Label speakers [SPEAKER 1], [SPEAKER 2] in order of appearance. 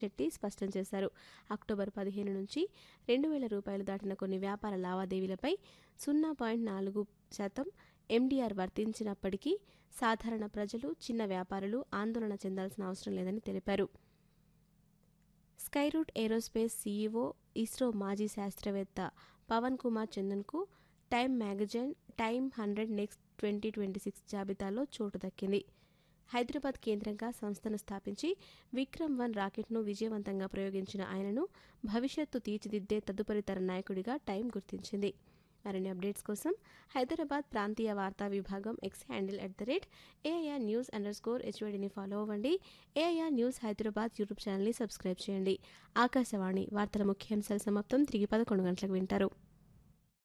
[SPEAKER 1] శెట్టి స్పష్టం చేశారు అక్టోబర్ పదిహేను నుంచి రెండు వేల రూపాయలు దాటిన కొన్ని వ్యాపార లావాదేవీలపై సున్నా పాయింట్ నాలుగు శాతం ఎండీఆర్ వర్తించినప్పటికీ సాధారణ ప్రజలు చిన్న వ్యాపారులు ఆందోళన చెందాల్సిన అవసరం లేదని తెలిపారు స్కైరూట్ ఏరోస్పేస్ సీఈఓ ఇస్రో మాజీ శాస్త్రవేత్త పవన్ కుమార్ చందన్కు Time magazine Time hundred next twenty twenty six జాబితాలో చోటు దక్కింది హైదరాబాద్ కేంద్రంగా సంస్థను స్థాపించి విక్రమ్ వన్ రాకెట్ను విజయవంతంగా ప్రయోగించిన ఆయనను భవిష్యత్తు తీర్చిదిద్దే తదుపరి తర నాయకుడిగా టైం గుర్తించింది మరిన్ని అప్డేట్స్ కోసం హైదరాబాద్ ప్రాంతీయ వార్తా విభాగం X handle at the rate AIR news underscore హెచ్వైడిని ఫాలో అవ్వండి ఏఐఆర్ న్యూస్ హైదరాబాద్ యూట్యూబ్ ఛానల్ని సబ్స్క్రైబ్ చేయండి ఆకాశవాణి వార్తల ముఖ్యాంశాల సమాప్తం తిరిగి పదకొండు గంటలకు వింటారు